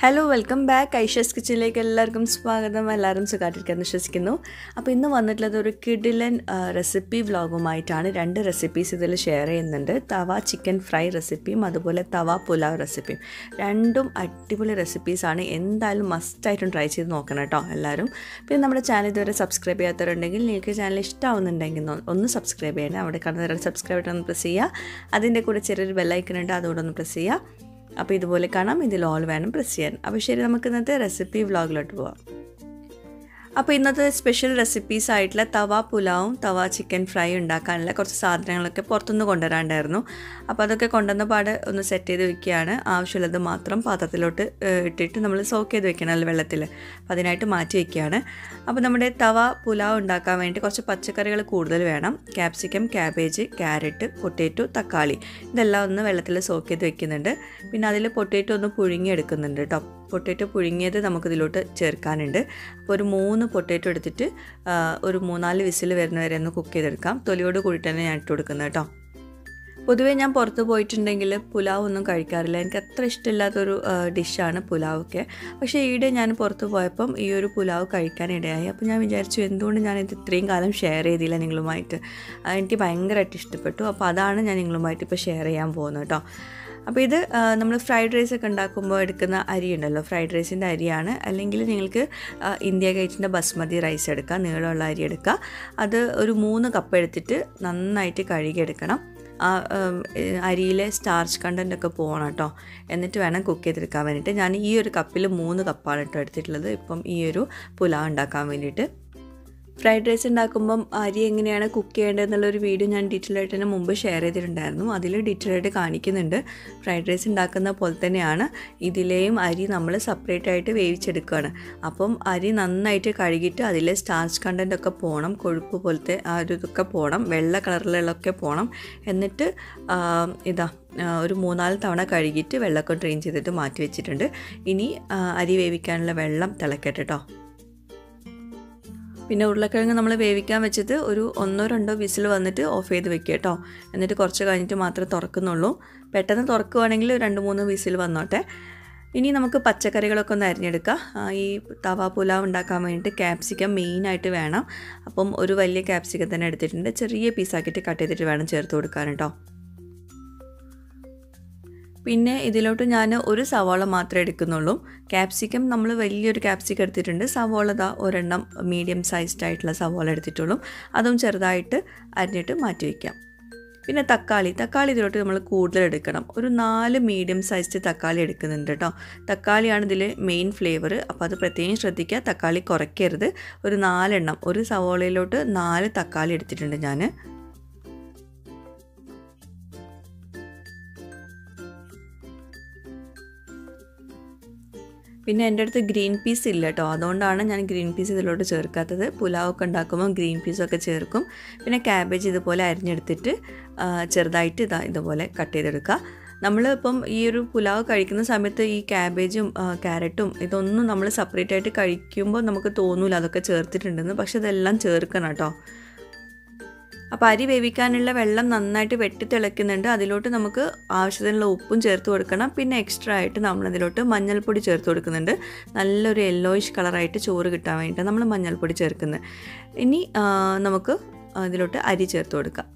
hello welcome back ഐഷസ് കിച്ചണിലേക്ക് എല്ലാവർക്കും സ്വാഗതം എല്ലാവരും സുഖമായിട്ടിരിക്കാൻ വിശ്വസിക്കുന്നു അപ്പോൾ ഇന്ന് വന്നിട്ടുള്ളത് ഒരു കിഡിലൻ റെസിപ്പി വ്ളോഗുമായിട്ടാണ് രണ്ട് റെസിപ്പീസ് ഇതിൽ ഷെയർ ചെയ്യുന്നുണ്ട് തവ ചിക്കൻ ഫ്രൈ റെസിപ്പിയും അതുപോലെ തവ പുലാവ് റെസിപ്പിയും രണ്ടും അടിപൊളി റെസിപ്പീസാണ് എന്തായാലും മസ്റ്റായിട്ടും ട്രൈ ചെയ്ത് നോക്കണം കേട്ടോ എല്ലാവരും പിന്നെ നമ്മുടെ ചാനൽ ഇതുവരെ സബ്സ്ക്രൈബ് ചെയ്യാത്തവരുണ്ടെങ്കിൽ നിങ്ങൾക്ക് ചാനൽ ഇഷ്ടമാവുന്നുണ്ടെങ്കിൽ ഒന്ന് ഒന്ന് സബ്സ്ക്രൈബ് ചെയ്യണം അവിടെ കാണുന്ന സബ്സ്ക്രൈബ് ബട്ടൺ ഒന്ന് പ്രസ് ചെയ്യുക അതിൻ്റെ കൂടെ ചെറിയൊരു ബെല്ലൈക്കൺ ഉണ്ട് അതുകൂടെ ഒന്ന് പ്രസ് ചെയ്യുക അപ്പോൾ ഇതുപോലെ കാണാം ഇതിൽ ഓൾ വേണം പ്രസ് ചെയ്യാൻ അപ്പോൾ ശരി നമുക്ക് ഇന്നത്തെ റെസിപ്പി വ്ളോഗിലോട്ട് പോവാം അപ്പോൾ ഇന്നത്തെ സ്പെഷ്യൽ റെസിപ്പീസ് ആയിട്ടുള്ള തവ പുലാവും തവ ചിക്കൻ ഫ്രൈ ഉണ്ടാക്കാനുള്ള കുറച്ച് സാധനങ്ങളൊക്കെ പുറത്തുനിന്ന് കൊണ്ടുവരാണ്ടായിരുന്നു അപ്പോൾ അതൊക്കെ കൊണ്ടുവന്ന പാട് ഒന്ന് സെറ്റ് ചെയ്ത് വെക്കുകയാണ് ആവശ്യമുള്ളത് മാത്രം പാത്രത്തിലോട്ട് ഇട്ടിട്ട് നമ്മൾ സോക്ക് ചെയ്ത് വെക്കണം വെള്ളത്തിൽ അപ്പോൾ അതിനായിട്ട് മാറ്റി വെക്കുകയാണ് അപ്പോൾ നമ്മുടെ തവ പുലാവ് ഉണ്ടാക്കാൻ വേണ്ടി കുറച്ച് പച്ചക്കറികൾ കൂടുതൽ വേണം ക്യാപ്സിക്കം ക്യാബേജ് ക്യാരറ്റ് പൊട്ടേറ്റോ തക്കാളി ഇതെല്ലാം ഒന്ന് വെള്ളത്തിൽ സോക്ക് ചെയ്ത് വെക്കുന്നുണ്ട് പിന്നെ അതിൽ പൊട്ടേറ്റോ ഒന്ന് പുഴുങ്ങിയെടുക്കുന്നുണ്ട് കേട്ടോ പൊട്ടേറ്റോ പുഴുങ്ങിയത് നമുക്കിതിലോട്ട് ചേർക്കാനുണ്ട് അപ്പോൾ ഒരു മൂന്ന് പൊട്ടേറ്റോ എടുത്തിട്ട് ഒരു മൂന്നാല് വിസിൽ വരുന്ന വരെ ഒന്ന് കുക്ക് ചെയ്തെടുക്കാം തൊലിയോട് കൂടി തന്നെ ഞാൻ ഇട്ട് കൊടുക്കുന്നത് കേട്ടോ പൊതുവേ ഞാൻ പുറത്ത് പോയിട്ടുണ്ടെങ്കിൽ പുലാവ് ഒന്നും കഴിക്കാറില്ല എനിക്ക് അത്ര ഇഷ്ടമില്ലാത്തൊരു ഡിഷാണ് പുലാവൊക്കെ പക്ഷേ ഈയിടെ ഞാൻ പുറത്ത് പോയപ്പം ഈ ഒരു പുലാവ് കഴിക്കാനിടയായി അപ്പോൾ ഞാൻ വിചാരിച്ചു എന്തുകൊണ്ട് ഞാൻ ഇത് ഇത്രയും കാലം ഷെയർ ചെയ്തില്ല നിങ്ങളുമായിട്ട് എനിക്ക് ഭയങ്കരമായിട്ട് ഇഷ്ടപ്പെട്ടു അപ്പോൾ അതാണ് ഞാൻ നിങ്ങളുമായിട്ട് ഇപ്പോൾ ഷെയർ ചെയ്യാൻ പോകുന്നത് കേട്ടോ അപ്പോൾ ഇത് നമ്മൾ ഫ്രൈഡ് റൈസ് ഒക്കെ ഉണ്ടാക്കുമ്പോൾ എടുക്കുന്ന അരി ഉണ്ടല്ലോ ഫ്രൈഡ് റൈസിൻ്റെ അരിയാണ് അല്ലെങ്കിൽ നിങ്ങൾക്ക് ഇന്ത്യ ഗേറ്റിൻ്റെ ബസ്മതി റൈസ് എടുക്കുക നീളമുള്ള അരി എടുക്കുക അത് ഒരു മൂന്ന് കപ്പ് എടുത്തിട്ട് നന്നായിട്ട് കഴുകിയെടുക്കണം ആ അരിയിലെ സ്റ്റാർച്ച് കണ്ടൻ്റ് ഒക്കെ പോകണം കേട്ടോ എന്നിട്ട് വേണം കുക്ക് ചെയ്തെടുക്കാൻ വേണ്ടിയിട്ട് ഞാൻ ഈ ഒരു കപ്പിൽ മൂന്ന് കപ്പാണ് കേട്ടോ എടുത്തിട്ടുള്ളത് ഇപ്പം ഈ ഒരു പുലാവ് ഉണ്ടാക്കാൻ വേണ്ടിയിട്ട് ഫ്രൈഡ് റൈസ് ഉണ്ടാക്കുമ്പം അരി എങ്ങനെയാണ് കുക്ക് ചെയ്യേണ്ടത് എന്നുള്ളൊരു വീഡിയോ ഞാൻ ഡീറ്റെയിൽ ആയിട്ട് തന്നെ മുമ്പ് ഷെയർ ചെയ്തിട്ടുണ്ടായിരുന്നു അതിൽ ഡീറ്റെയിൽ ആയിട്ട് കാണിക്കുന്നുണ്ട് ഫ്രൈഡ് റൈസ് ഉണ്ടാക്കുന്ന പോലെ തന്നെയാണ് ഇതിലെയും അരി നമ്മൾ സെപ്പറേറ്റ് ആയിട്ട് വേവിച്ചെടുക്കുകയാണ് അപ്പം അരി നന്നായിട്ട് കഴുകിയിട്ട് അതിലെ സ്റ്റാർച്ച് കണ്ടൻ്റ് ഒക്കെ പോകണം കൊഴുപ്പ് പോലത്തെ ആ ഒരു ഇതൊക്കെ പോകണം വെള്ള കളറിലുള്ളതൊക്കെ പോകണം എന്നിട്ട് ഇതാ ഒരു മൂന്നാല് തവണ കഴുകിയിട്ട് വെള്ളമൊക്കെ ഡ്രെയിൻ ചെയ്തിട്ട് മാറ്റി വെച്ചിട്ടുണ്ട് ഇനി അരി വേവിക്കാനുള്ള വെള്ളം തിളക്കട്ടെ കേട്ടോ പിന്നെ ഉരുളക്കിഴങ്ങ് നമ്മൾ വേവിക്കാൻ വെച്ചത് ഒരു ഒന്നോ രണ്ടോ വിസിൽ വന്നിട്ട് ഓഫ് ചെയ്ത് വെക്കുക കേട്ടോ എന്നിട്ട് കുറച്ച് കഴിഞ്ഞിട്ട് മാത്രമേ തുറക്കുന്നുള്ളൂ പെട്ടെന്ന് തുറക്കുവാണെങ്കിൽ രണ്ട് മൂന്ന് വിസിൽ വന്നോട്ടെ ഇനി നമുക്ക് പച്ചക്കറികളൊക്കെ ഒന്ന് അരിഞ്ഞെടുക്കാം ഈ തവ പുലാവ് ഉണ്ടാക്കാൻ വേണ്ടിയിട്ട് ക്യാപ്സിക്കം മെയിനായിട്ട് വേണം അപ്പം ഒരു വലിയ ക്യാപ്സിക്കം തന്നെ എടുത്തിട്ടുണ്ട് ചെറിയ പീസാക്കിയിട്ട് കട്ട് ചെയ്തിട്ട് വേണം ചേർത്ത് കൊടുക്കാൻ കേട്ടോ പിന്നെ ഇതിലോട്ട് ഞാൻ ഒരു സവാള മാത്രമേ എടുക്കുന്നുള്ളൂ ക്യാപ്സിക്കം നമ്മൾ വലിയൊരു ക്യാപ്സിക്കം എടുത്തിട്ടുണ്ട് സവാള ദാ ഒരെണ്ണം മീഡിയം സൈസ്ഡ് ആയിട്ടുള്ള സവാള എടുത്തിട്ടുള്ളൂ അതും ചെറുതായിട്ട് അരിഞ്ഞിട്ട് മാറ്റി വയ്ക്കാം പിന്നെ തക്കാളി തക്കാളി ഇതിലോട്ട് നമ്മൾ കൂടുതൽ എടുക്കണം ഒരു നാല് മീഡിയം സൈസ്ഡ് തക്കാളി എടുക്കുന്നുണ്ട് കേട്ടോ തക്കാളിയാണ് ഇതിൽ മെയിൻ ഫ്ലേവർ അപ്പോൾ അത് പ്രത്യേകം ശ്രദ്ധിക്കുക തക്കാളി കുറയ്ക്കരുത് ഒരു നാലെണ്ണം ഒരു സവാളയിലോട്ട് നാല് തക്കാളി എടുത്തിട്ടുണ്ട് ഞാൻ പിന്നെ എൻ്റെ അടുത്ത് ഗ്രീൻ പീസ് ഇല്ല കേട്ടോ അതുകൊണ്ടാണ് ഞാൻ ഗ്രീൻ പീസ് ഇതിലോട്ട് ചേർക്കാത്തത് പുലാവൊക്കെ ഉണ്ടാക്കുമ്പോൾ ഗ്രീൻ പീസൊക്കെ ചേർക്കും പിന്നെ ക്യാബേജ് ഇതുപോലെ അരിഞ്ഞെടുത്തിട്ട് ചെറുതായിട്ട് ഇതാ ഇതുപോലെ കട്ട് ചെയ്തെടുക്കുക നമ്മൾ ഇപ്പം ഈ ഒരു പുലാവ് കഴിക്കുന്ന സമയത്ത് ഈ ക്യാബേജും ക്യാരറ്റും ഇതൊന്നും നമ്മൾ സെപ്പറേറ്റ് ആയിട്ട് കഴിക്കുമ്പോൾ നമുക്ക് തോന്നൂല അതൊക്കെ ചേർത്തിട്ടുണ്ടെന്ന് പക്ഷെ ഇതെല്ലാം ചേർക്കണം കേട്ടോ അപ്പോൾ അരി വേവിക്കാനുള്ള വെള്ളം നന്നായിട്ട് വെട്ടി തിളയ്ക്കുന്നുണ്ട് അതിലോട്ട് നമുക്ക് ആവശ്യത്തിനുള്ള ഉപ്പും ചേർത്ത് കൊടുക്കണം പിന്നെ എക്സ്ട്രാ ആയിട്ട് നമ്മൾ അതിലോട്ട് മഞ്ഞൾപ്പൊടി ചേർത്ത് കൊടുക്കുന്നുണ്ട് നല്ലൊരു യെല്ലോയിഷ് കളറായിട്ട് ചോറ് കിട്ടാൻ വേണ്ടിയിട്ട് നമ്മൾ മഞ്ഞൾപ്പൊടി ചേർക്കുന്നത് ഇനി നമുക്ക് ഇതിലോട്ട് അരി ചേർത്ത് കൊടുക്കാം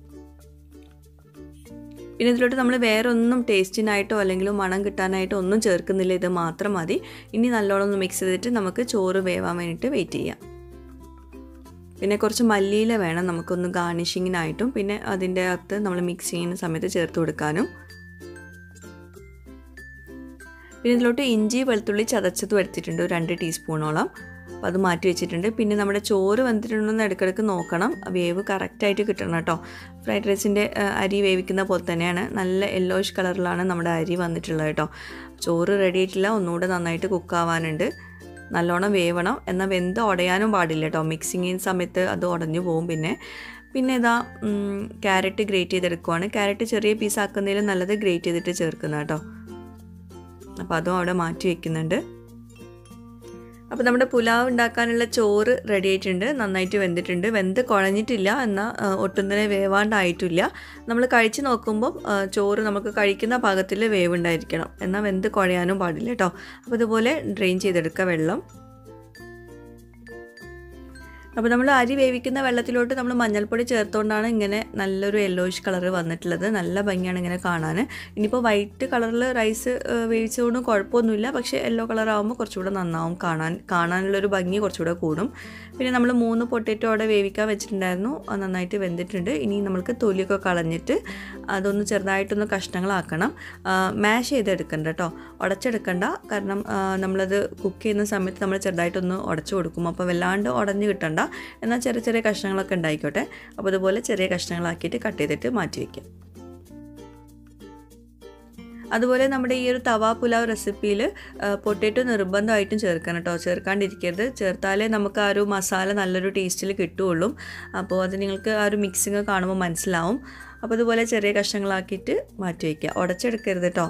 പിന്നെ ഇതിലോട്ട് നമ്മൾ വേറെ ഒന്നും ടേസ്റ്റിനായിട്ടോ അല്ലെങ്കിൽ മണം കിട്ടാനായിട്ടോ ഒന്നും ചേർക്കുന്നില്ല ഇത് മാത്രം മതി ഇനി നല്ലോണം ഒന്ന് മിക്സ് ചെയ്തിട്ട് നമുക്ക് ചോറ് വേവാൻ വേണ്ടിയിട്ട് വെയിറ്റ് ചെയ്യാം പിന്നെ കുറച്ച് മല്ലിയില വേണം നമുക്കൊന്ന് ഗാർണിഷിങ്ങിനായിട്ടും പിന്നെ അതിൻ്റെ അകത്ത് നമ്മൾ മിക്സ് ചെയ്യുന്ന സമയത്ത് ചേർത്ത് കൊടുക്കാനും പിന്നെ ഇതിലോട്ട് ഇഞ്ചി വെളുത്തുള്ളി ചതച്ചതും എടുത്തിട്ടുണ്ട് ഒരു രണ്ട് ടീസ്പൂണോളം അപ്പോൾ അത് മാറ്റി വെച്ചിട്ടുണ്ട് പിന്നെ നമ്മുടെ ചോറ് വന്നിട്ടുണ്ടെന്ന് ഇടയ്ക്കിടയ്ക്ക് നോക്കണം വേവ് കറക്റ്റായിട്ട് കിട്ടണം കേട്ടോ ഫ്രൈഡ് റൈസിൻ്റെ അരി വേവിക്കുന്ന പോലെ തന്നെയാണ് നല്ല യെല്ലോയിഷ് കളറിലാണ് നമ്മുടെ അരി വന്നിട്ടുള്ളത് കേട്ടോ ചോറ് റെഡി ആയിട്ടില്ല ഒന്നുകൂടെ നന്നായിട്ട് കുക്കാവാനുണ്ട് നല്ലോണം വേവണം എന്നാൽ വെന്ത് ഉടയാനും പാടില്ല കേട്ടോ മിക്സിങ് സമയത്ത് അത് ഉടഞ്ഞു പോകും പിന്നെ പിന്നെ ഇതാ ക്യാരറ്റ് ഗ്രേറ്റ് ചെയ്തെടുക്കുവാണ് ക്യാരറ്റ് ചെറിയ പീസ് ആക്കുന്നതിലും നല്ലത് ഗ്രേറ്റ് ചെയ്തിട്ട് ചേർക്കുന്ന കേട്ടോ അപ്പോൾ അതും അവിടെ മാറ്റി വെക്കുന്നുണ്ട് അപ്പോൾ നമ്മുടെ പുലാവ് ഉണ്ടാക്കാനുള്ള ചോറ് റെഡി ആയിട്ടുണ്ട് നന്നായിട്ട് വെന്തിട്ടുണ്ട് വെന്ത് കുഴഞ്ഞിട്ടില്ല എന്നാൽ ആ, ഒട്ടും തന്നെ വേവാണ്ടായിട്ടില്ല നമ്മൾ കഴിച്ച് നോക്കുമ്പോൾ ആ, ചോറ് നമുക്ക് കഴിക്കുന്ന പാകത്തിൽ വേവുണ്ടായിരിക്കണം എന്നാൽ വെന്ത് കുഴയാനും പാടില്ല കേട്ടോ അപ്പോൾ ഇതുപോലെ ഡ്രെയിൻ ചെയ്തെടുക്കുക വെള്ളം അപ്പോൾ നമ്മൾ അരി വേവിക്കുന്ന വെള്ളത്തിലോട്ട് നമ്മൾ മഞ്ഞൾപ്പൊടി ചേർത്തുകൊണ്ടാണ് ഇങ്ങനെ നല്ലൊരു യെല്ലോയിഷ് കളർ വന്നിട്ടുള്ളത് നല്ല ഭംഗിയാണ് ഇങ്ങനെ കാണാൻ ഇനിയിപ്പോൾ വൈറ്റ് കളറിൽ റൈസ് വേവിച്ചതുകൊണ്ട് കുഴപ്പമൊന്നുമില്ല പക്ഷേ യെല്ലോ കളർ ആകുമ്പോൾ കുറച്ചുകൂടെ നന്നാവും കാണാൻ കാണാനുള്ളൊരു ഭംഗി കുറച്ചുകൂടെ കൂടും പിന്നെ നമ്മൾ മൂന്ന് പൊട്ടറ്റോ അവിടെ വേവിക്കാൻ വെച്ചിട്ടുണ്ടായിരുന്നു അത് നന്നായിട്ട് വെന്തിട്ടുണ്ട് ഇനി നമ്മൾക്ക് തൊലിയൊക്കെ കളഞ്ഞിട്ട് അതൊന്ന് ചെറുതായിട്ടൊന്ന് കഷ്ണങ്ങളാക്കണം മാഷ് ചെയ്തെടുക്കണ്ട കേട്ടോ ഉടച്ചെടുക്കണ്ട കാരണം ആ, നമ്മളത് കുക്ക് ചെയ്യുന്ന സമയത്ത് നമ്മൾ ചെറുതായിട്ടൊന്ന് ഉടച്ചു കൊടുക്കും അപ്പോൾ വല്ലാണ്ട് ഉടഞ്ഞ് കിട്ടണ്ട എന്നാൽ ചെറിയ ചെറിയ കഷ്ണങ്ങളൊക്കെ ഉണ്ടായിക്കോട്ടെ അപ്പോൾ അതുപോലെ ചെറിയ കഷ്ണങ്ങളാക്കിയിട്ട് കട്ട് ചെയ്തിട്ട് മാറ്റി വയ്ക്കാം അതുപോലെ നമ്മുടെ ഈ ഒരു തവ പുലാവ് റെസിപ്പിയിൽ പൊട്ടേറ്റോ നിർബന്ധമായിട്ടും ചേർക്കണം കേട്ടോ ചേർക്കാണ്ടിരിക്കരുത് ചേർത്താലേ നമുക്ക് ആ ഒരു മസാല നല്ലൊരു ടേസ്റ്റിൽ കിട്ടുകയുള്ളൂ അപ്പോൾ അത് നിങ്ങൾക്ക് ആ ഒരു മിക്സിങ് കാണുമ്പോൾ മനസ്സിലാവും അപ്പോൾ അതുപോലെ ചെറിയ കഷ്ണങ്ങളാക്കിയിട്ട് മാറ്റി വയ്ക്കുക ഉടച്ചെടുക്കരുത് കേട്ടോ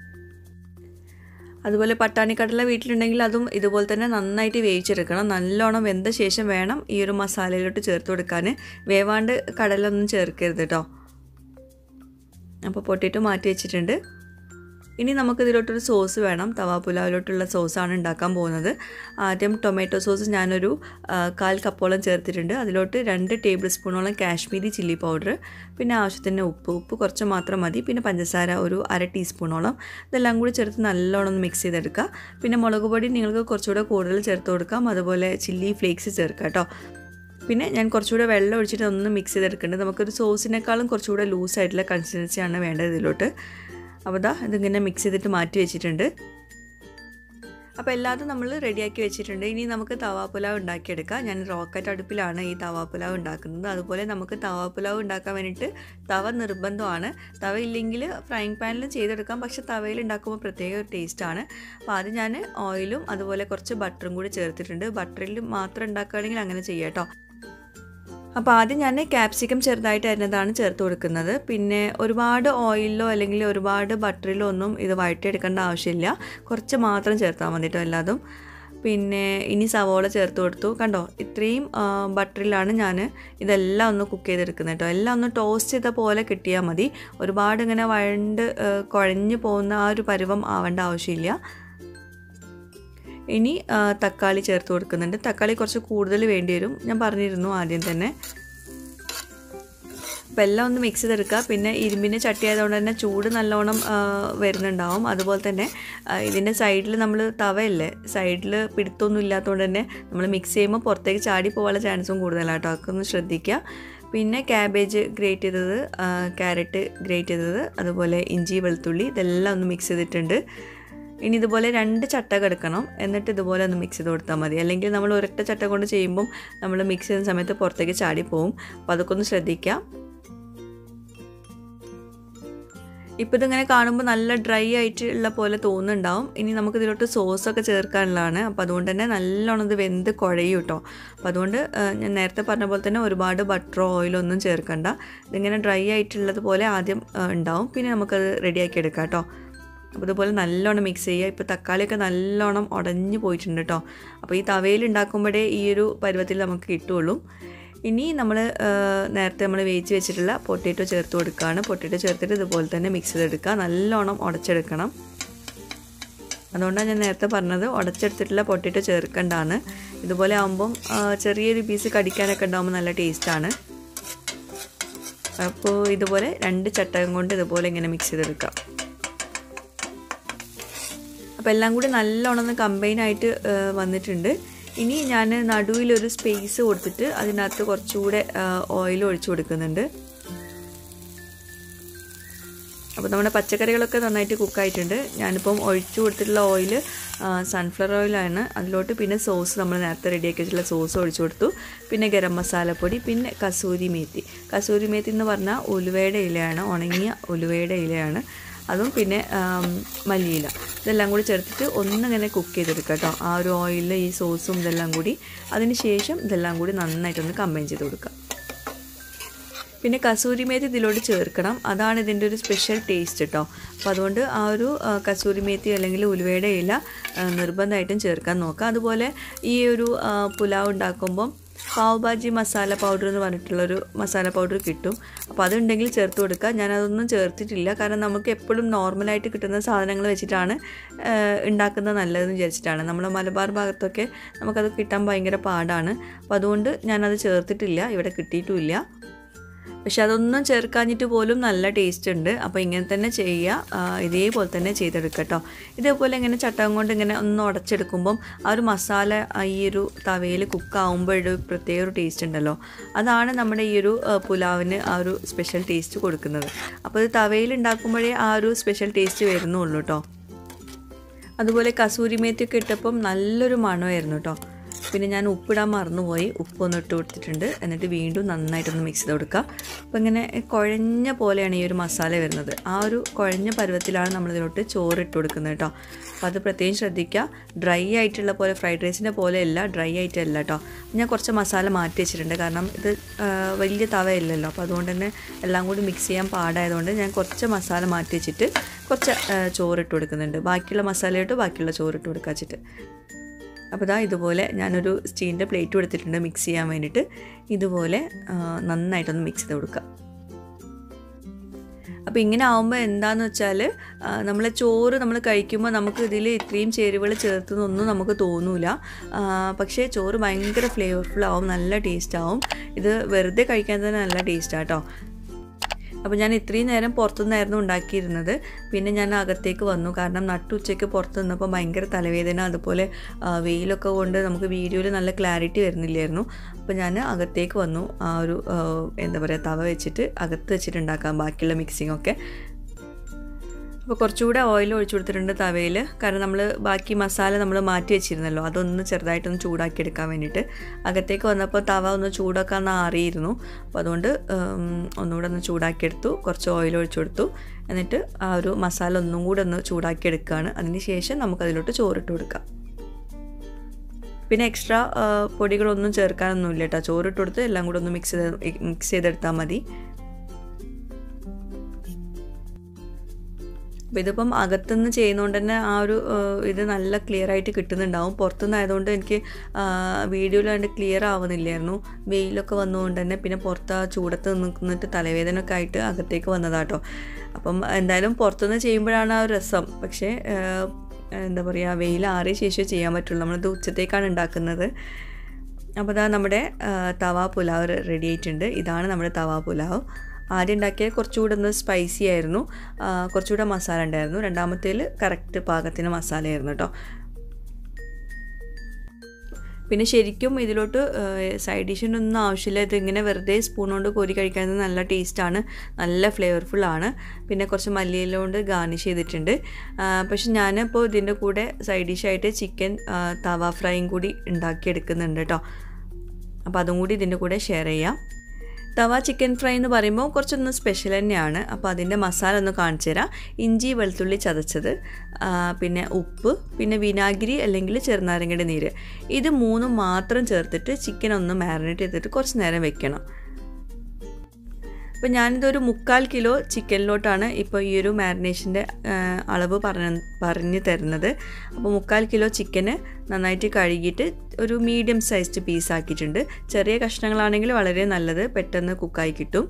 അതുപോലെ പട്ടാണിക്കടല വീട്ടിലുണ്ടെങ്കിൽ അതും ഇതുപോലെ തന്നെ നന്നായിട്ട് വേവിച്ചെടുക്കണം നല്ലോണം വെന്ത ശേഷം വേണം ഈ ഒരു മസാലയിലോട്ട് ചേർത്ത് കൊടുക്കാൻ വേവാണ്ട് കടലൊന്നും ചേർക്കരുത് കേട്ടോ അപ്പോൾ പൊട്ടിയിട്ട് മാറ്റി വെച്ചിട്ടുണ്ട് ഇനി നമുക്ക് ഇതിലോട്ടൊരു സോസ് വേണം തവാ പുലാവിലോട്ടുള്ള സോസാണ് ഉണ്ടാക്കാൻ പോകുന്നത് ആദ്യം ടൊമാറ്റോ സോസ് ഞാനൊരു ആ, കാൽ കപ്പോളം ചേർത്തിട്ടുണ്ട് അതിലോട്ട് രണ്ട് ടേബിൾ സ്പൂണോളം കാശ്മീരി ചില്ലി പൗഡർ പിന്നെ ആവശ്യത്തിന് ഉപ്പ് ഉപ്പ് കുറച്ച് മാത്രം മതി പിന്നെ പഞ്ചസാര ഒരു അര ടീസ്പൂണോളം ഇതെല്ലാം കൂടി ചേർത്ത് നല്ലോണം ഒന്ന് മിക്സ് ചെയ്തെടുക്കുക പിന്നെ മുളക് പൊടി നിങ്ങൾക്ക് കുറച്ചുകൂടെ കൂടുതൽ ചേർത്ത് കൊടുക്കാം അതുപോലെ ചില്ലി ഫ്ലേക്സ് ചേർക്കാം കേട്ടോ പിന്നെ ഞാൻ കുറച്ചുകൂടെ വെള്ളം ഒഴിച്ചിട്ട് ഒന്ന് മിക്സ് ചെയ്തെടുക്കുന്നുണ്ട് നമുക്കൊരു സോസിനേക്കാളും കുറച്ചുകൂടെ ലൂസായിട്ടുള്ള കൺസിസ്റ്റൻസിയാണ് വേണ്ടത് ഇതിലോട്ട് അപ്പോൾ ദാ ഇതിങ്ങനെ മിക്സ് ചെയ്തിട്ട് മാറ്റി വെച്ചിട്ടുണ്ട് അപ്പോൾ എല്ലാതും നമ്മൾ റെഡിയാക്കി വെച്ചിട്ടുണ്ട് ഇനി നമുക്ക് തവാപ്പുലാവ് ഉണ്ടാക്കിയെടുക്കാം ഞാൻ റോക്കറ്റ് അടുപ്പിലാണ് ഈ തവാപ്പുലാവ് ഉണ്ടാക്കുന്നത് അതുപോലെ നമുക്ക് തവാപ്പുലാവ് ഉണ്ടാക്കാൻ വേണ്ടിയിട്ട് തവ നിർബന്ധമാണ് തവ ഇല്ലെങ്കിൽ ഫ്രൈങ് പാനിലും ചെയ്തെടുക്കാം പക്ഷേ തവയിൽ ഉണ്ടാക്കുമ്പോൾ പ്രത്യേക ഒരു ടേസ്റ്റാണ് അപ്പോൾ അത് ഞാൻ ഓയിലും അതുപോലെ കുറച്ച് ബട്ടറും കൂടി ചേർത്തിട്ടുണ്ട് ബട്ടറിൽ മാത്രം ഉണ്ടാക്കുകയാണെങ്കിൽ അങ്ങനെ ചെയ്യാം കേട്ടോ അപ്പോൾ ആദ്യം ഞാൻ ക്യാപ്സിക്കം ചെറുതായിട്ട് അരിഞ്ഞതാണ് ചേർത്ത് കൊടുക്കുന്നത് പിന്നെ ഒരുപാട് ഓയിലിലോ അല്ലെങ്കിൽ ഒരുപാട് ബട്ടറിലോ ഒന്നും ഇത് വഴറ്റിയെടുക്കേണ്ട ആവശ്യമില്ല കുറച്ച് മാത്രം ചേർത്താൽ മതി കേട്ടോ എല്ലാതും പിന്നെ ഇനി സവോള ചേർത്ത് കൊടുത്തു കണ്ടോ ഇത്രയും ആ, ബട്ടറിലാണ് ഞാൻ ഇതെല്ലാം ഒന്ന് കുക്ക് ചെയ്തെടുക്കുന്നത് കേട്ടോ എല്ലാം ഒന്ന് ടോസ്റ്റ് ചെയ്ത പോലെ കിട്ടിയാൽ മതി ഒരുപാട് ഇങ്ങനെ വഴണ്ട് ആ, കുഴഞ്ഞു പോകുന്ന ആ ഒരു പരുവം ആവേണ്ട ആവശ്യമില്ല ഇനി ആ, തക്കാളി ചേർത്ത് കൊടുക്കുന്നുണ്ട് തക്കാളി കുറച്ച് കൂടുതൽ വേണ്ടി വരും ഞാൻ പറഞ്ഞിരുന്നു ആദ്യം തന്നെ അപ്പോൾ എല്ലാം ഒന്ന് മിക്സ് ചെയ്തെടുക്കുക പിന്നെ ഇരുമ്പിൻ്റെ ചട്ടി ആയതുകൊണ്ട് തന്നെ ചൂട് നല്ലോണം ആ, വരുന്നുണ്ടാവും അതുപോലെ തന്നെ ആ, ഇതിൻ്റെ സൈഡിൽ നമ്മൾ തവയല്ലേ സൈഡിൽ പിടുത്തൊന്നും ഇല്ലാത്തതുകൊണ്ട് തന്നെ നമ്മൾ മിക്സ് ചെയ്യുമ്പോൾ പുറത്തേക്ക് ചാടി പോകാനുള്ള ചാൻസും കൂടുതലാണ് കേട്ടോ അതൊക്കെ ഒന്ന് ശ്രദ്ധിക്കുക പിന്നെ ക്യാബേജ് ഗ്രേറ്റ് ചെയ്തത് ക്യാരറ്റ് ഗ്രേറ്റ് ചെയ്തത് അതുപോലെ ഇഞ്ചി വെളുത്തുള്ളി ഇതെല്ലാം ഒന്ന് മിക്സ് ചെയ്തിട്ടുണ്ട് ഇനി ഇതുപോലെ രണ്ട് ചട്ടക എടുക്കണം എന്നിട്ട് ഇതുപോലെ ഒന്ന് മിക്സ് ചെയ്ത് കൊടുത്താൽ മതി അല്ലെങ്കിൽ നമ്മൾ ഒരൊറ്റ ചട്ട കൊണ്ട് ചെയ്യുമ്പം നമ്മൾ മിക്സ് ചെയ്യുന്ന സമയത്ത് പുറത്തേക്ക് ചാടി പോവും അപ്പോൾ അതൊക്കെ ഒന്ന് ശ്രദ്ധിക്കാം ഇപ്പോൾ ഇതിങ്ങനെ കാണുമ്പോൾ നല്ല ഡ്രൈ ആയിട്ടുള്ള പോലെ തോന്നുന്നുണ്ടാവും ഇനി നമുക്ക് ഇതിലോട്ട് സോസൊക്കെ ചേർക്കാനുള്ളതാണ് അപ്പോൾ അതുകൊണ്ട് തന്നെ നല്ലോണം ഇത് വെന്ത് കുഴയും കേട്ടോ അപ്പോൾ അതുകൊണ്ട് ആ, ഞാൻ നേരത്തെ പറഞ്ഞ പോലെ തന്നെ ഒരുപാട് ബട്ടറോ ഓയിലോ ഒന്നും ചേർക്കണ്ട ഇതിങ്ങനെ ഡ്രൈ ആയിട്ടുള്ളത് പോലെ ആദ്യം ആ, ഉണ്ടാവും പിന്നെ നമുക്കത് റെഡിയാക്കി എടുക്കാം കേട്ടോ അപ്പോൾ ഇതുപോലെ നല്ലോണം മിക്സ് ചെയ്യുക ഇപ്പോൾ തക്കാളിയൊക്കെ നല്ലോണം ഉടഞ്ഞു പോയിട്ടുണ്ട് കേട്ടോ അപ്പോൾ ഈ തവയിൽ ഉണ്ടാക്കുമ്പോഴേ ഈ ഒരു പരുവത്തിൽ നമുക്ക് കിട്ടുള്ളൂ ഇനി നമ്മൾ നേരത്തെ നമ്മൾ വേവിച്ച് വെച്ചിട്ടുള്ള പൊട്ടേറ്റോ ചേർത്ത് കൊടുക്കുകയാണ് പൊട്ടേറ്റോ ചേർത്തിട്ട് ഇതുപോലെ തന്നെ മിക്സ് ചെയ്തെടുക്കുക നല്ലോണം ഉടച്ചെടുക്കണം അതുകൊണ്ടാണ് ഞാൻ നേരത്തെ പറഞ്ഞത് ഉടച്ചെടുത്തിട്ടുള്ള പൊട്ടേറ്റോ ചേർക്കണ്ടാന്ന് ഇതുപോലെ ആകുമ്പം ആ, ചെറിയൊരു പീസ് കടിക്കാനൊക്കെ ഉണ്ടാകുമ്പോൾ നല്ല ടേസ്റ്റാണ് അപ്പോൾ ഇതുപോലെ രണ്ട് ചട്ടകം കൊണ്ട് ഇതുപോലെ ഇങ്ങനെ മിക്സ് ചെയ്തെടുക്കാം അപ്പോൾ എല്ലാം കൂടി നല്ലോണം ഒന്ന് കമ്പൈൻ ആയിട്ട് ആ, വന്നിട്ടുണ്ട് ഇനി ഞാൻ നടുവിലൊരു സ്പേസ് കൊടുത്തിട്ട് അതിനകത്ത് കുറച്ചുകൂടെ ഓയിൽ ഒഴിച്ചു കൊടുക്കുന്നുണ്ട് അപ്പോൾ നമ്മുടെ പച്ചക്കറികളൊക്കെ നന്നായിട്ട് കുക്കായിട്ടുണ്ട് ഞാനിപ്പം ഒഴിച്ചു കൊടുത്തിട്ടുള്ള ഓയിൽ സൺഫ്ലവർ ഓയിലാണ് അതിലോട്ട് പിന്നെ സോസ് നമ്മൾ നേരത്തെ റെഡിയാക്കി വെച്ചിട്ടുള്ള സോസ് ഒഴിച്ചു കൊടുത്തു പിന്നെ ഗരം മസാലപ്പൊടി പിന്നെ കസൂരി മേത്തി കസൂരി മേത്തി എന്ന് പറഞ്ഞാൽ ഉലുവയുടെ ഇലയാണ് ഉണങ്ങിയ ഉലുവയുടെ ഇലയാണ് അതും പിന്നെ ആം, മല്ലിയില ഇതെല്ലാം കൂടി ചേർത്തിട്ട് ഒന്നിങ്ങനെ കുക്ക് ചെയ്തെടുക്കുക കേട്ടോ ആ ഒരു ഓയിലിൽ ഈ സോസും ഇതെല്ലാം കൂടി അതിന് ശേഷം ഇതെല്ലാം കൂടി നന്നായിട്ടൊന്ന് കമ്പൈൻ ചെയ്ത് കൊടുക്കുക പിന്നെ കസൂരി മേത്തി ഇതിലോട്ട് ചേർക്കണം അതാണ് ഇതിൻ്റെ ഒരു സ്പെഷ്യൽ ടേസ്റ്റ് കേട്ടോ അപ്പോൾ അതുകൊണ്ട് ആ ഒരു ആ, കസൂരി മേത്തി അല്ലെങ്കിൽ ഉലുവയുടെ ഇല ആ, നിർബന്ധമായിട്ടും ചേർക്കാൻ നോക്കുക അതുപോലെ ഈ ഒരു ആ, പുലാവ് ഉണ്ടാക്കുമ്പം പാവ് ഭാജി മസാല പൗഡർ എന്ന് പറഞ്ഞിട്ടുള്ളൊരു മസാല പൗഡർ കിട്ടും അപ്പോൾ അതുണ്ടെങ്കിൽ ചേർത്ത് കൊടുക്കുക ഞാനതൊന്നും ചേർത്തിട്ടില്ല കാരണം നമുക്ക് എപ്പോഴും നോർമലായിട്ട് കിട്ടുന്ന സാധനങ്ങൾ വെച്ചിട്ടാണ് ആ, ഉണ്ടാക്കുന്നത് നല്ലതെന്ന് വിചാരിച്ചിട്ടാണ് നമ്മുടെ മലബാർ ഭാഗത്തൊക്കെ നമുക്കത് കിട്ടാൻ ഭയങ്കര പാടാണ് അപ്പോൾ അതുകൊണ്ട് ഞാനത് ചേർത്തിട്ടില്ല ഇവിടെ കിട്ടിയിട്ടുമില്ല പക്ഷെ അതൊന്നും ചേർക്കാഞ്ഞിട്ട് പോലും നല്ല ടേസ്റ്റ് ഉണ്ട് അപ്പോൾ ഇങ്ങനെ തന്നെ ചെയ്യുക ആ, ഇതേപോലെ തന്നെ ചെയ്തെടുക്കുക കേട്ടോ ഇതേപോലെ ഇങ്ങനെ ചട്ടകം കൊണ്ട് ഇങ്ങനെ ഒന്ന് ഉടച്ചെടുക്കുമ്പം ആ ഒരു മസാല ആ ഈ ഒരു തവയിൽ കുക്കാവുമ്പോൾ ഒരു പ്രത്യേക ഒരു ടേസ്റ്റ് ഉണ്ടല്ലോ അതാണ് നമ്മുടെ ഈ ഒരു ആ, പുലാവിന് ആ ഒരു സ്പെഷ്യൽ ടേസ്റ്റ് കൊടുക്കുന്നത് അപ്പോൾ ഇത് തവയിൽ ഉണ്ടാക്കുമ്പോഴേ ആ ഒരു സ്പെഷ്യൽ ടേസ്റ്റ് വരുന്നുള്ളൂ കേട്ടോ അതുപോലെ കസൂരി മേത്തിയൊക്കെ ഇട്ടപ്പം നല്ലൊരു മണമായിരുന്നു കേട്ടോ പിന്നെ ഞാൻ ഉപ്പിടാൻ മറന്നുപോയി ഉപ്പൊന്ന് ഇട്ട് കൊടുത്തിട്ടുണ്ട് എന്നിട്ട് വീണ്ടും നന്നായിട്ടൊന്ന് മിക്സ് ചെയ്ത് കൊടുക്കുക അപ്പോൾ ഇങ്ങനെ കുഴഞ്ഞ പോലെയാണ് ഈ ഒരു മസാല വരുന്നത് ആ ഒരു കുഴഞ്ഞ പരുവത്തിലാണ് നമ്മളിതിലോട്ട് ചോറ് ഇട്ട് കൊടുക്കുന്നത് കേട്ടോ അപ്പോൾ അത് പ്രത്യേകം ശ്രദ്ധിക്കുക ഡ്രൈ ആയിട്ടുള്ള പോലെ ഫ്രൈഡ് റൈസിൻ്റെ പോലെയല്ല ഡ്രൈ ആയിട്ടല്ല കേട്ടോ ഞാൻ കുറച്ച് മസാല മാറ്റി വെച്ചിട്ടുണ്ട് കാരണം ഇത് ആ, വലിയ തവയില്ലല്ലോ അപ്പോൾ അതുകൊണ്ട് തന്നെ എല്ലാം കൂടി മിക്സ് ചെയ്യാൻ പാടായതുകൊണ്ട് ഞാൻ കുറച്ച് മസാല മാറ്റി വെച്ചിട്ട് കുറച്ച് ആ, ചോറിട്ട് കൊടുക്കുന്നുണ്ട് ബാക്കിയുള്ള മസാലയിട്ട് ബാക്കിയുള്ള ചോറിട്ട് കൊടുക്കുക വെച്ചിട്ട് അപ്പോൾ ഇതാ ഇതുപോലെ ഞാനൊരു സ്റ്റീലിൻ്റെ പ്ലേറ്റ് കൊടുത്തിട്ടുണ്ട് മിക്സ് ചെയ്യാൻ വേണ്ടിയിട്ട് ഇതുപോലെ ആ, നന്നായിട്ടൊന്ന് മിക്സ് ചെയ്ത് കൊടുക്കുക അപ്പോൾ ഇങ്ങനെ ആവുമ്പോൾ എന്താണെന്ന് വെച്ചാൽ നമ്മൾ ചോറ് നമ്മൾ കഴിക്കുമ്പോൾ നമുക്ക് ഇതിൽ ഇത്രയും ചേരുവകൾ ചേർത്തുന്നൊന്നും നമുക്ക് തോന്നൂല ആ, പക്ഷേ ചോറ് ഭയങ്കര ഫ്ലേവർഫുൾ ആവും നല്ല ടേസ്റ്റ് ആവും ഇത് വെറുതെ കഴിക്കാൻ തന്നെ നല്ല ടേസ്റ്റാണ് കേട്ടോ അപ്പോൾ ഞാൻ ഇത്രയും നേരം പുറത്തുനിന്നായിരുന്നു ഉണ്ടാക്കിയിരുന്നത് പിന്നെ ഞാൻ അകത്തേക്ക് വന്നു കാരണം നട്ടുച്ചയ്ക്ക് പുറത്ത് നിന്നപ്പോൾ ഭയങ്കര തലവേദന അതുപോലെ ആ, വെയിലൊക്കെ കൊണ്ട് നമുക്ക് വീഡിയോയിൽ നല്ല ക്ലാരിറ്റി വരുന്നില്ലായിരുന്നു അപ്പോൾ ഞാൻ അകത്തേക്ക് വന്നു ആ ഒരു ആ, എന്താ പറയുക തവ വെച്ചിട്ട് അകത്ത് വെച്ചിട്ട് ഉണ്ടാക്കാം ബാക്കിയുള്ള മിക്സിംഗ് ഒക്കെ അപ്പോൾ കുറച്ചുകൂടെ ഓയിൽ ഒഴിച്ചു കൊടുത്തിട്ടുണ്ട് തവയിൽ കാരണം നമ്മൾ ബാക്കി മസാല നമ്മൾ മാറ്റി വെച്ചിരുന്നല്ലോ അതൊന്ന് ചെറുതായിട്ടൊന്ന് ചൂടാക്കി എടുക്കാൻ വേണ്ടിയിട്ട് അകത്തേക്ക് വന്നപ്പോൾ തവ ഒന്ന് ചൂടാക്കാൻ അറിയിരുന്നു അപ്പോൾ അതുകൊണ്ട് ഉം, ഒന്നുകൂടെ ഒന്ന് ചൂടാക്കിയെടുത്തു കുറച്ച് ഓയിൽ ഒഴിച്ചു കൊടുത്തു എന്നിട്ട് ആ ഒരു മസാല ഒന്നും കൂടെ ഒന്ന് ചൂടാക്കി എടുക്കുകയാണ് അതിന് ശേഷം നമുക്കതിലോട്ട് ചോറിട്ട് കൊടുക്കാം പിന്നെ എക്സ്ട്രാ പൊടികളൊന്നും ചേർക്കാനൊന്നുമില്ല കേട്ടോ ചോറിട്ട് കൊടുത്ത് എല്ലാം കൂടെ ഒന്ന് മിക്സ് ചെയ്ത് മിക്സ് ചെയ്തെടുത്താൽ മതി അപ്പോൾ ഇതിപ്പം അകത്തുനിന്ന് ചെയ്യുന്നതുകൊണ്ട് തന്നെ ആ ഒരു ആ, ഇത് നല്ല ക്ലിയർ ആയിട്ട് കിട്ടുന്നുണ്ടാവും പുറത്തുനിന്ന് ആയതുകൊണ്ട് എനിക്ക് വീഡിയോയിൽ അതിൻ്റെ ക്ലിയർ ആവുന്നില്ലായിരുന്നു വെയിലൊക്കെ വന്നുകൊണ്ട് തന്നെ പിന്നെ പുറത്ത് ആ ചൂടത്ത് നിന്നിട്ട് തലവേദന ഒക്കെ ആയിട്ട് അകത്തേക്ക് വന്നതാട്ടോ അപ്പം എന്തായാലും പുറത്തുനിന്ന് ചെയ്യുമ്പോഴാണ് ആ ഒരു രസം പക്ഷേ ആ, എന്താ പറയുക വെയിൽ ആറിയ ശേഷം ചെയ്യാൻ പറ്റുള്ളൂ നമ്മളിത് ഉച്ചത്തേക്കാണ് ഉണ്ടാക്കുന്നത് അപ്പോൾ ഇതാ നമ്മുടെ ആ, തവ പുലാവ് റെഡി ആയിട്ടുണ്ട് ഇതാണ് നമ്മുടെ തവ പുലാവ് ആദ്യം ഉണ്ടാക്കിയത് കുറച്ചുകൂടെ ഒന്ന് സ്പൈസി ആയിരുന്നു ആ, കുറച്ചുകൂടെ മസാല ഉണ്ടായിരുന്നു രണ്ടാമത്തേൽ കറക്റ്റ് പാകത്തിന് മസാലയായിരുന്നു കേട്ടോ പിന്നെ ശരിക്കും ഇതിലോട്ട് സൈഡ് ഡിഷിനൊന്നും ആവശ്യമില്ല ഇതിങ്ങനെ വെറുതെ സ്പൂൺ കൊണ്ട് കോരി കഴിക്കാൻ നല്ല ടേസ്റ്റാണ് നല്ല ഫ്ലേവർഫുൾ ആണ് പിന്നെ കുറച്ച് മല്ലിയില കൊണ്ട് ഗാർണിഷ് ചെയ്തിട്ടുണ്ട് ആ, പക്ഷെ ഞാനിപ്പോൾ ഇതിൻ്റെ കൂടെ സൈഡ് ഡിഷായിട്ട് ചിക്കൻ തവ ഫ്രൈയും കൂടി ഉണ്ടാക്കിയെടുക്കുന്നുണ്ട് കേട്ടോ അപ്പോൾ അതും കൂടി ഇതിൻ്റെ കൂടെ ഷെയർ ചെയ്യാം തവ ചിക്കൻ ഫ്രൈ എന്ന് പറയുമ്പോൾ കുറച്ചൊന്ന് സ്പെഷ്യൽ തന്നെയാണ് അപ്പോൾ അതിൻ്റെ മസാല ഒന്ന് കാണിച്ചു തരാം ഇഞ്ചി വെളുത്തുള്ളി ചതച്ചത് ആ, പിന്നെ ഉപ്പ് പിന്നെ വിനാഗിരി അല്ലെങ്കിൽ ചെറുനാരങ്ങയുടെ നീര് ഇത് മൂന്നും മാത്രം ചേർത്തിട്ട് ചിക്കൻ ഒന്ന് മാരിനേറ്റ് ചെയ്തിട്ട് കുറച്ച് നേരം വെക്കണം അപ്പോൾ ഞാനിതൊരു മുക്കാൽ കിലോ ചിക്കനിലോട്ടാണ് ഇപ്പോൾ ഈ ഒരു മാരിനേഷൻ്റെ അളവ് പറഞ്ഞ പറഞ്ഞു തരുന്നത് അപ്പോൾ മുക്കാൽ കിലോ ചിക്കന് നന്നായിട്ട് കഴുകിയിട്ട് ഒരു മീഡിയം സൈസ്ഡ് പീസ് ആക്കിയിട്ടുണ്ട് ചെറിയ കഷ്ണങ്ങളാണെങ്കിൽ വളരെ നല്ലത് പെട്ടെന്ന് കുക്കായി കിട്ടും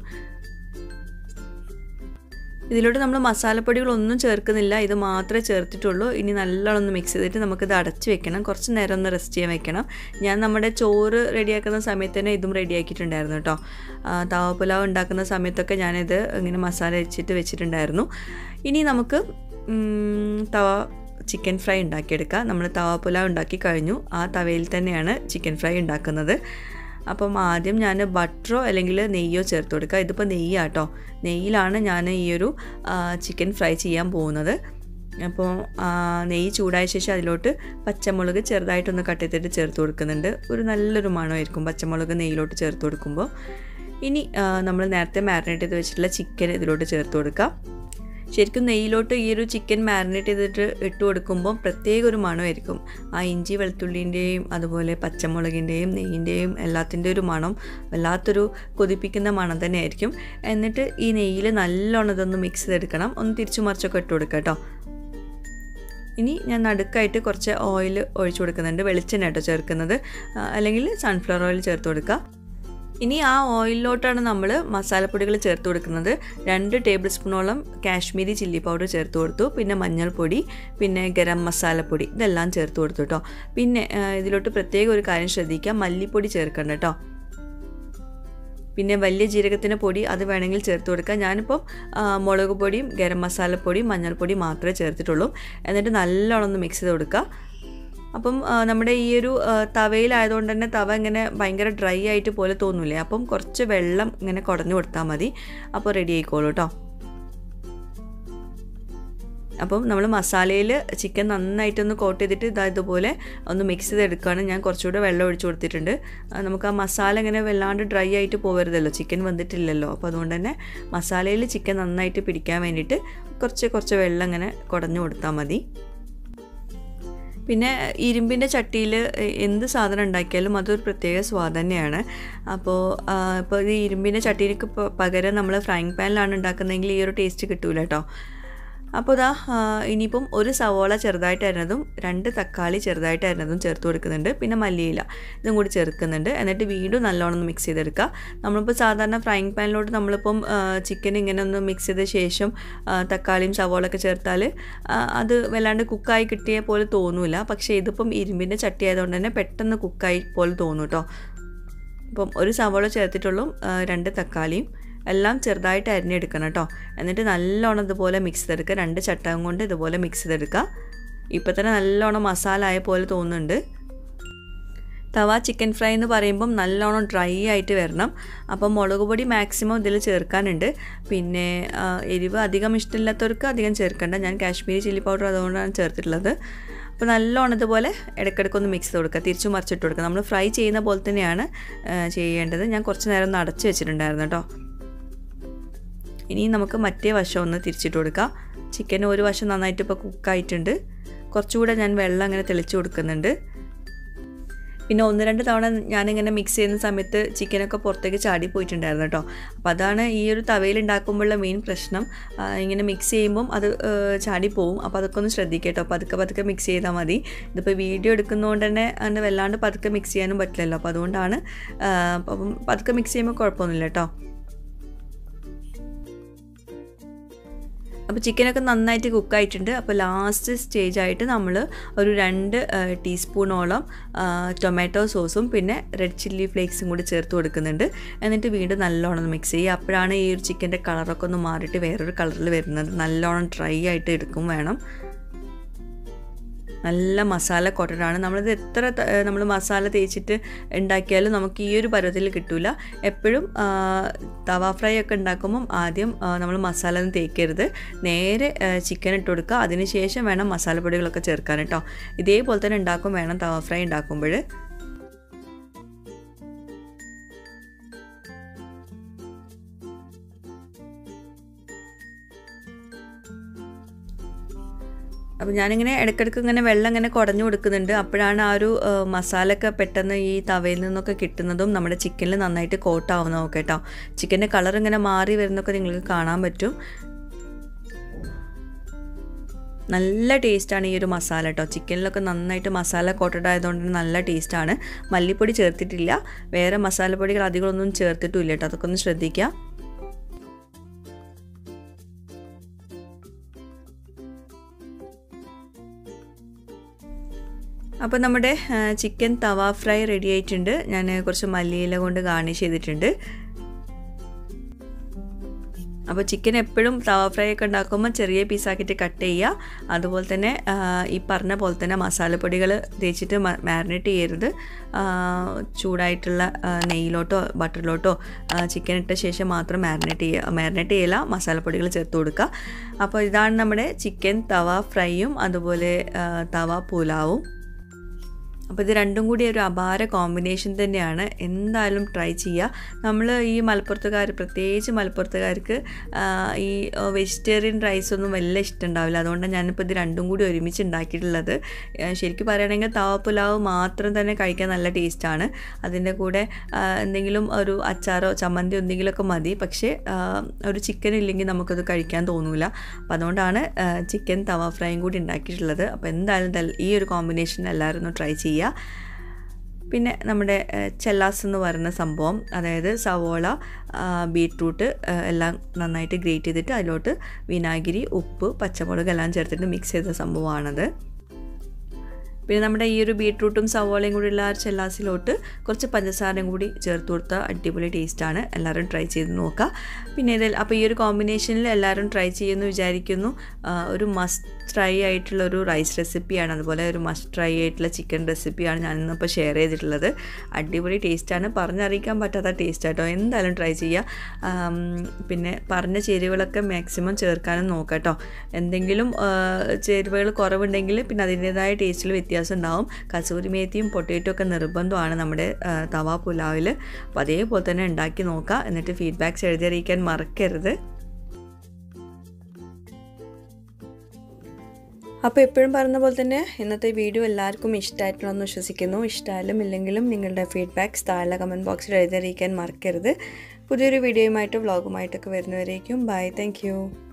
ഇതിലോട്ട് നമ്മൾ മസാലപ്പൊടികളൊന്നും ചേർക്കുന്നില്ല ഇത് മാത്രമേ ചേർത്തിട്ടുള്ളൂ ഇനി നല്ലോണം ഒന്ന് മിക്സ് ചെയ്തിട്ട് നമുക്കിത് അടച്ച് വെക്കണം കുറച്ച് നേരം ഒന്ന് റെസ്റ്റ് ചെയ്യാൻ വെക്കണം ഞാൻ നമ്മുടെ ചോറ് റെഡിയാക്കുന്ന സമയത്ത് തന്നെ ഇതും റെഡിയാക്കിയിട്ടുണ്ടായിരുന്നു കേട്ടോ ആ, തവ പുലാവ് ഉണ്ടാക്കുന്ന സമയത്തൊക്കെ ഞാനിത് ഇങ്ങനെ മസാല വെച്ചിട്ട് വെച്ചിട്ടുണ്ടായിരുന്നു ഇനി നമുക്ക് ഉം, തവ ചിക്കൻ ഫ്രൈ ഉണ്ടാക്കിയെടുക്കുക നമ്മൾ തവ പുലാവ് ഉണ്ടാക്കി കഴിഞ്ഞു ആ തവയിൽ തന്നെയാണ് ചിക്കൻ ഫ്രൈ ഉണ്ടാക്കുന്നത് അപ്പം ആദ്യം ഞാൻ ബട്ടറോ അല്ലെങ്കിൽ നെയ്യോ ചേർത്ത് കൊടുക്കുക ഇതിപ്പോൾ നെയ്യാട്ടോ നെയ്യിലാണ് ഞാൻ ഈ ഒരു ആ, ചിക്കൻ ഫ്രൈ ചെയ്യാൻ പോകുന്നത് അപ്പോൾ ആ, നെയ്യ് ചൂടായ ശേഷം അതിലോട്ട് പച്ചമുളക് ചെറുതായിട്ടൊന്ന് കട്ട് ചെയ്തിട്ട് ചേർത്ത് കൊടുക്കുന്നുണ്ട് ഒരു നല്ലൊരു മണമായിരിക്കും പച്ചമുളക് നെയ്യിലോട്ട് ചേർത്ത് കൊടുക്കുമ്പോൾ ഇനി നമ്മൾ നേരത്തെ മാരിനേറ്റ് ചെയ്ത് വെച്ചിട്ടുള്ള ചിക്കൻ ഇതിലോട്ട് ചേർത്ത് കൊടുക്കുക ശരിക്കും നെയ്യിലോട്ട് ഈ ഒരു ചിക്കൻ മാരിനേറ്റ് ചെയ്തിട്ട് ഇട്ട് കൊടുക്കുമ്പോൾ പ്രത്യേക ഒരു മണമായിരിക്കും ആ ഇഞ്ചി വെളുത്തുള്ളിൻ്റെയും അതുപോലെ പച്ചമുളകിൻ്റെയും നെയ്യിൻ്റെയും എല്ലാത്തിൻ്റെ ഒരു മണം വല്ലാത്തൊരു കൊതിപ്പിക്കുന്ന മണം തന്നെയായിരിക്കും എന്നിട്ട് ഈ നെയ്യിൽ നല്ലോണം ഇതൊന്ന് മിക്സ് ചെയ്തെടുക്കണം ഒന്ന് തിരിച്ചു മറിച്ചൊക്കെ ഇട്ട് കൊടുക്കുക കേട്ടോ ഇനി ഞാൻ നടുക്കായിട്ട് കുറച്ച് ഓയിൽ ഒഴിച്ചു കൊടുക്കുന്നുണ്ട് വെളിച്ചെണ്ണ കേട്ടോ ചേർക്കുന്നത് അല്ലെങ്കിൽ സൺഫ്ലവർ ഓയിൽ ചേർത്ത് കൊടുക്കുക ഇനി ആ ഓയിലിലോട്ടാണ് നമ്മൾ മസാലപ്പൊടികൾ ചേർത്ത് കൊടുക്കുന്നത് രണ്ട് ടേബിൾ സ്പൂണോളം കാശ്മീരി ചില്ലി പൗഡർ ചേർത്ത് കൊടുത്തു പിന്നെ മഞ്ഞൾപ്പൊടി പിന്നെ ഗരം മസാലപ്പൊടി ഇതെല്ലാം ചേർത്ത് കൊടുത്തു കേട്ടോ പിന്നെ ഇതിലോട്ട് പ്രത്യേക ഒരു കാര്യം ശ്രദ്ധിക്കുക മല്ലിപ്പൊടി ചേർക്കണ്ട കേട്ടോ പിന്നെ വലിയ ജീരകത്തിൻ്റെ പൊടി അത് വേണമെങ്കിൽ ചേർത്ത് കൊടുക്കുക ഞാനിപ്പം മുളക് പൊടിയും ഗരം മസാലപ്പൊടിയും മഞ്ഞൾപ്പൊടിയും മാത്രമേ ചേർത്തിട്ടുള്ളൂ എന്നിട്ട് നല്ലോണം ഒന്ന് മിക്സ് ചെയ്ത് കൊടുക്കുക അപ്പം നമ്മുടെ ഈ ഒരു തവയിലായതുകൊണ്ട് തന്നെ തവ ഇങ്ങനെ ഭയങ്കര ഡ്രൈ ആയിട്ട് പോലെ തോന്നില്ലേ അപ്പം കുറച്ച് വെള്ളം ഇങ്ങനെ കുടഞ്ഞു കൊടുത്താൽ മതി അപ്പോൾ റെഡി ആയിക്കോളൂ കേട്ടോ അപ്പം നമ്മൾ മസാലയിൽ ചിക്കൻ നന്നായിട്ടൊന്ന് കോട്ട് ചെയ്തിട്ട് ഇതാ ഇതുപോലെ ഒന്ന് മിക്സ് ചെയ്തെടുക്കുകയാണ് ഞാൻ കുറച്ചുകൂടെ വെള്ളം ഒഴിച്ചു കൊടുത്തിട്ടുണ്ട് നമുക്ക് ആ മസാല ഇങ്ങനെ വല്ലാണ്ട് ഡ്രൈ ആയിട്ട് പോകരുതല്ലോ ചിക്കൻ വന്നിട്ടില്ലല്ലോ അപ്പോൾ അതുകൊണ്ട് തന്നെ മസാലയിൽ ചിക്കൻ നന്നായിട്ട് പിടിക്കാൻ വേണ്ടിയിട്ട് കുറച്ച് കുറച്ച് വെള്ളം ഇങ്ങനെ കുടഞ്ഞു കൊടുത്താൽ മതി പിന്നെ ഇരുമ്പിൻ്റെ ചട്ടിയിൽ എന്ത് സാധനം ഉണ്ടാക്കിയാലും അതൊരു പ്രത്യേക സ്വാദ് തന്നെയാണ് അപ്പോൾ ഇപ്പോൾ ഈ ഇരുമ്പിൻ്റെ ചട്ടിയിലേക്ക് പകരം നമ്മൾ ഫ്രൈങ് പാനിലാണ് ഉണ്ടാക്കുന്നതെങ്കിൽ ഈ ഒരു ടേസ്റ്റ് കിട്ടൂല കേട്ടോ അപ്പോൾ ഇതാ ഇനിയിപ്പം ഒരു സവോള ചെറുതായിട്ട് അരിഞ്ഞതും രണ്ട് തക്കാളി ചെറുതായിട്ട് അരിഞ്ഞതും ചേർത്ത് കൊടുക്കുന്നുണ്ട് പിന്നെ മല്ലിയില ഇതും കൂടി ചേർക്കുന്നുണ്ട് എന്നിട്ട് വീണ്ടും നല്ലോണം മിക്സ് ചെയ്തെടുക്കുക നമ്മളിപ്പോൾ സാധാരണ ഫ്രൈങ് പാനിലോട്ട് നമ്മളിപ്പം ചിക്കൻ ഇങ്ങനെ ഒന്ന് മിക്സ് ചെയ്ത ശേഷം തക്കാളിയും സവോളൊക്കെ ചേർത്താൽ അത് വല്ലാണ്ട് കുക്കായി കിട്ടിയ പോലെ തോന്നില്ല പക്ഷേ ഇതിപ്പം ഇരുമ്പിൻ്റെ ചട്ടി ആയതുകൊണ്ട് തന്നെ പെട്ടെന്ന് കുക്കായി പോലെ തോന്നും കേട്ടോ ഇപ്പം ഒരു സവോള ചേർത്തിട്ടുള്ളൂ രണ്ട് തക്കാളിയും എല്ലാം ചെറുതായിട്ട് അരിഞ്ഞെടുക്കണം കേട്ടോ എന്നിട്ട് നല്ലോണം ഇതുപോലെ മിക്സ് ചെയ്തെടുക്കുക രണ്ട് ചട്ടകം കൊണ്ട് ഇതുപോലെ മിക്സ് ചെയ്തെടുക്കുക ഇപ്പം തന്നെ നല്ലോണം മസാല ആയ പോലെ തോന്നുന്നുണ്ട് തവ ചിക്കൻ ഫ്രൈ എന്ന് പറയുമ്പം നല്ലോണം ഡ്രൈ ആയിട്ട് വരണം അപ്പം മുളക് പൊടി മാക്സിമം ഇതിൽ ചേർക്കാനുണ്ട് പിന്നെ എരിവ് അധികം ഇഷ്ടമില്ലാത്തവർക്ക് അധികം ചേർക്കണ്ട ഞാൻ കാശ്മീരി ചില്ലി പൗഡർ അതുകൊണ്ടാണ് ചേർത്തിട്ടുള്ളത് അപ്പോൾ നല്ലോണം ഇതുപോലെ ഇടയ്ക്കിടയ്ക്കൊന്ന് മിക്സ് ചെയ്ത് കൊടുക്കുക തിരിച്ചു മറിച്ചിട്ട് കൊടുക്കുക നമ്മൾ ഫ്രൈ ചെയ്യുന്ന പോലെ തന്നെയാണ് ചെയ്യേണ്ടത് ഞാൻ കുറച്ച് നേരം ഒന്ന് അടച്ച് വെച്ചിട്ടുണ്ടായിരുന്നു കേട്ടോ ഇനി നമുക്ക് മറ്റേ വശം ഒന്ന് തിരിച്ചിട്ട് കൊടുക്കാം ചിക്കൻ ഒരു വശം നന്നായിട്ട് ഇപ്പോൾ കുക്കായിട്ടുണ്ട് കുറച്ചുകൂടെ ഞാൻ വെള്ളം അങ്ങനെ തെളിച്ച് കൊടുക്കുന്നുണ്ട് പിന്നെ ഒന്ന് രണ്ട് തവണ ഞാനിങ്ങനെ മിക്സ് ചെയ്യുന്ന സമയത്ത് ചിക്കനൊക്കെ പുറത്തേക്ക് ചാടി പോയിട്ടുണ്ടായിരുന്നു കേട്ടോ അപ്പോൾ അതാണ് ഈ ഒരു തവയിൽ ഉണ്ടാക്കുമ്പോഴുള്ള മെയിൻ പ്രശ്നം ഇങ്ങനെ മിക്സ് ചെയ്യുമ്പം അത് ചാടി പോവും അപ്പോൾ അതൊക്കെ ഒന്ന് ശ്രദ്ധിക്കുക കേട്ടോ പതുക്കെ പതുക്കെ മിക്സ് ചെയ്താൽ മതി ഇതിപ്പോൾ വീഡിയോ എടുക്കുന്നതുകൊണ്ട് തന്നെ അങ്ങനെ വല്ലാണ്ട് പതുക്കെ മിക്സ് ചെയ്യാനും പറ്റില്ലല്ലോ അപ്പോൾ അതുകൊണ്ടാണ് അപ്പം പതുക്കെ മിക്സ് ചെയ്യുമ്പോൾ കുഴപ്പമൊന്നുമില്ല കേട്ടോ അപ്പോൾ ചിക്കനൊക്കെ നന്നായിട്ട് കുക്കായിട്ടുണ്ട് അപ്പോൾ ലാസ്റ്റ് സ്റ്റേജ് ആയിട്ട് നമ്മൾ ഒരു രണ്ട് ടീസ്പൂണോളം ടൊമാറ്റോ സോസും പിന്നെ റെഡ് ചില്ലി ഫ്ലേക്സും കൂടി ചേർത്ത് കൊടുക്കുന്നുണ്ട് എന്നിട്ട് വീണ്ടും നല്ലോണം മിക്സ് ചെയ്യുക അപ്പോഴാണ് ഈ ഒരു ചിക്കൻ്റെ കളറൊക്കെ ഒന്ന് മാറിയിട്ട് വേറൊരു കളറിൽ വരുന്നത് നല്ലോണം ഡ്രൈ ആയിട്ട് എടുക്കും വേണം നല്ല മസാല കോട്ടഡാണ് നമ്മളിത് എത്ര നമ്മൾ മസാല തേച്ചിട്ട് ഉണ്ടാക്കിയാലും നമുക്ക് ഈ ഒരു പരുവത്തിൽ കിട്ടില്ല എപ്പോഴും തവ ഫ്രൈ ഒക്കെ ഉണ്ടാക്കുമ്പം ആദ്യം നമ്മൾ മസാല ഒന്നും തേക്കരുത് നേരെ ചിക്കൻ ഇട്ട് കൊടുക്കുക അതിന് ശേഷം വേണം മസാലപ്പൊടികളൊക്കെ ചേർക്കാൻ കേട്ടോ ഇതേപോലെ തന്നെ ഉണ്ടാക്കും വേണം തവ ഫ്രൈ ഉണ്ടാക്കുമ്പോൾ അപ്പോൾ ഞാനിങ്ങനെ ഇടയ്ക്കിടയ്ക്ക് ഇങ്ങനെ വെള്ളം ഇങ്ങനെ കുടഞ്ഞു കൊടുക്കുന്നുണ്ട് അപ്പോഴാണ് ആ ഒരു മസാലയൊക്കെ പെട്ടെന്ന് ഈ തവയിൽ നിന്നൊക്കെ കിട്ടുന്നതും നമ്മുടെ ചിക്കനിൽ നന്നായിട്ട് കോട്ടാവുന്നതും കേട്ടോ ചിക്കൻ്റെ കളർ ഇങ്ങനെ മാറി വരുന്നതൊക്കെ നിങ്ങൾക്ക് കാണാൻ പറ്റും നല്ല ടേസ്റ്റാണ് ഈ ഒരു മസാല കേട്ടോ ചിക്കനിലൊക്കെ നന്നായിട്ട് മസാല കോട്ടഡ് ആയതുകൊണ്ട് നല്ല ടേസ്റ്റാണ് മല്ലിപ്പൊടി ചേർത്തിട്ടില്ല വേറെ മസാലപ്പൊടികൾ അധികമൊന്നും ചേർത്തിട്ടില്ല കേട്ടോ അതൊക്കെ ഒന്ന് ശ്രദ്ധിക്കുക അപ്പോൾ നമ്മുടെ ചിക്കൻ തവ ഫ്രൈ റെഡി ആയിട്ടുണ്ട് ഞാൻ കുറച്ച് മല്ലിയില കൊണ്ട് ഗാർണിഷ് ചെയ്തിട്ടുണ്ട് അപ്പോൾ ചിക്കൻ എപ്പോഴും തവ ഫ്രൈ ഒക്കെ ഉണ്ടാക്കുമ്പോൾ ചെറിയ പീസാക്കിയിട്ട് കട്ട് ചെയ്യുക അതുപോലെ തന്നെ ഈ പറഞ്ഞ പോലെ തന്നെ മസാലപ്പൊടികൾ തേച്ചിട്ട് മാരിനേറ്റ് ചെയ്യരുത് ചൂടായിട്ടുള്ള നെയ്യിലോട്ടോ ബട്ടറിലോട്ടോ ചിക്കൻ ഇട്ട ശേഷം മാത്രം മാരിനേറ്റ് ചെയ്യുക മാരിനേറ്റ് ചെയ്യില്ല മസാലപ്പൊടികൾ ചേർത്ത് കൊടുക്കുക അപ്പോൾ ഇതാണ് നമ്മുടെ ചിക്കൻ തവ ഫ്രൈയും അതുപോലെ തവ പുലാവും അപ്പോൾ ഇത് രണ്ടും കൂടി ഒരു അപാര കോമ്പിനേഷൻ തന്നെയാണ് എന്തായാലും ട്രൈ ചെയ്യുക നമ്മൾ ഈ മലപ്പുറത്തുകാർ പ്രത്യേകിച്ച് മലപ്പുറത്തുകാർക്ക് ആ, ഈ വെജിറ്റേറിയൻ റൈസ് ഒന്നും വലിയ ഇഷ്ടമുണ്ടാവില്ല അതുകൊണ്ടാണ് ഞാനിപ്പോൾ ഇത് രണ്ടും കൂടി ഒരുമിച്ച് ഉണ്ടാക്കിയിട്ടുള്ളത് ആ, ശരിക്കും പറയുകയാണെങ്കിൽ തവ പുലാവ് മാത്രം തന്നെ കഴിക്കാൻ നല്ല ടേസ്റ്റാണ് അതിൻ്റെ കൂടെ ആ, എന്തെങ്കിലും ഒരു അച്ചാറോ ചമ്മന്തിയോ എന്തെങ്കിലുമൊക്കെ മതി പക്ഷേ ആ, ഒരു ചിക്കൻ ഇല്ലെങ്കിൽ നമുക്കത് കഴിക്കാൻ തോന്നില്ല അപ്പോൾ അതുകൊണ്ടാണ് ചിക്കൻ തവ ഫ്രൈയും കൂടി ഉണ്ടാക്കിയിട്ടുള്ളത് അപ്പോൾ എന്തായാലും ദൽ- ഈ ഒരു കോമ്പിനേഷൻ എല്ലാവരും ഒന്ന് ട്രൈ ചെയ്യുക പിന്നെ നമ്മുടെ ഏഹ്, ചെല്ലാസ് എന്ന് പറയുന്ന സംഭവം അതായത് സവോള ആ, ബീട്രൂട്ട് ഏഹ്, എല്ലാം നന്നായിട്ട് ഗ്രേറ്റ് ചെയ്തിട്ട് അതിലോട്ട് വിനാഗിരി ഉപ്പ് പച്ചമുളക് എല്ലാം ചേർത്തിട്ട് മിക്സ് ചെയ്ത സംഭവമാണത് പിന്നെ നമ്മുടെ ഈ ഒരു ബീട്രൂട്ടും സവോളയും കൂടി ഉള്ള ആ ഒരു ചെല്ലാസിലോട്ട് കുറച്ച് പഞ്ചസാരയും കൂടി ചേർത്ത് കൊടുത്താൽ അടിപൊളി ടേസ്റ്റാണ് എല്ലാവരും ട്രൈ ചെയ്ത് നോക്കുക പിന്നെ ഇതിൽ അപ്പോൾ ഈ ഒരു കോമ്പിനേഷനിൽ എല്ലാവരും ട്രൈ ചെയ്യുമെന്ന് വിചാരിക്കുന്നു ആ, ഒരു മസ്റ്റ് ട്രൈ ആയിട്ടുള്ള ഒരു റൈസ് റെസിപ്പിയാണ് അതുപോലെ ഒരു മസ്റ്റ് ട്രൈ ആയിട്ടുള്ള ചിക്കൻ റെസിപ്പിയാണ് ഞാൻ ഇന്നിപ്പോൾ ഷെയർ ചെയ്തിട്ടുള്ളത് അടിപൊളി ടേസ്റ്റാണ് പറഞ്ഞറിയിക്കാൻ പറ്റാത്ത ടേസ്റ്റ് ആട്ടോ എന്തായാലും ട്രൈ ചെയ്യുക ആം, പിന്നെ പറഞ്ഞ ചേരുവകളൊക്കെ മാക്സിമം ചേർക്കാനും നോക്കാം കേട്ടോ എന്തെങ്കിലും ആ, ചേരുവകൾ കുറവുണ്ടെങ്കിൽ പിന്നെ അതിൻ്റേതായ ടേസ്റ്റിൽ വ്യത്യാസം ഉണ്ടാവും കസൂരി മേത്തിയും പൊട്ടേറ്റോ ഒക്കെ നിർബന്ധമാണ് നമ്മുടെ ആ, തവ പുലാവിൽ അപ്പോൾ അതേപോലെ തന്നെ ഉണ്ടാക്കി നോക്കുക എന്നിട്ട് ഫീഡ്ബാക്ക്സ് എഴുതി അറിയിക്കാൻ മറക്കരുത് അപ്പോൾ എപ്പോഴും പറഞ്ഞ പോലെ തന്നെ ഇന്നത്തെ വീഡിയോ എല്ലാവർക്കും ഇഷ്ടമായിട്ടുണ്ടെന്ന് വിശ്വസിക്കുന്നു ഇഷ്ടമായാലും ഇല്ലെങ്കിലും നിങ്ങളുടെ ഫീഡ്ബാക്ക്സ് താഴെ കമൻറ്റ് ബോക്സിൽ എഴുതി അറിയിക്കാൻ മറക്കരുത് പുതിയൊരു വീഡിയോയുമായിട്ട് വ്ളോഗുമായിട്ടൊക്കെ വരുന്നവരേക്കും ബൈ താങ്ക്